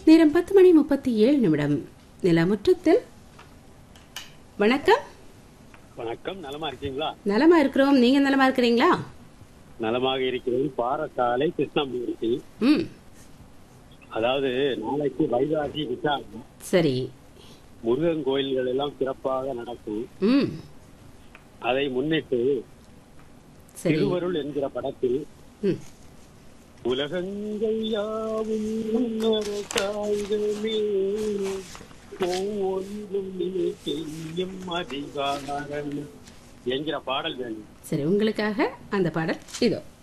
நேரம் பத்து மணி முப்பத்தி ஏழு நிமிடம் நிலமுற்றத்தில் வணக்கம் வணக்கம் நலமா இருக்கீங்களா நலமா இருக்கிறோம் நீங்க நலமா இருக்கிறீங்களா நலமாக இருக்கிறேன் பாரசாலை கிருஷ்ணமூர்த்தி ம் அதாவது நாளைக்கு வைகாசி விசாகம் சரி முருகன் கோயில்கள் எல்லாம் சிறப்பாக நடக்கும் ம் அதை முன்னிட்டு சரி திருவருள் என்கிற படத்தில் ம் உலகங்கள் யாவும் அரசாங்கமே ஒவ்வொன்றும் நீ செய்யும் அதிகாரம் என்கிற பாடல் வேண்டும் சரி உங்களுக்காக அந்த பாடல் இதோ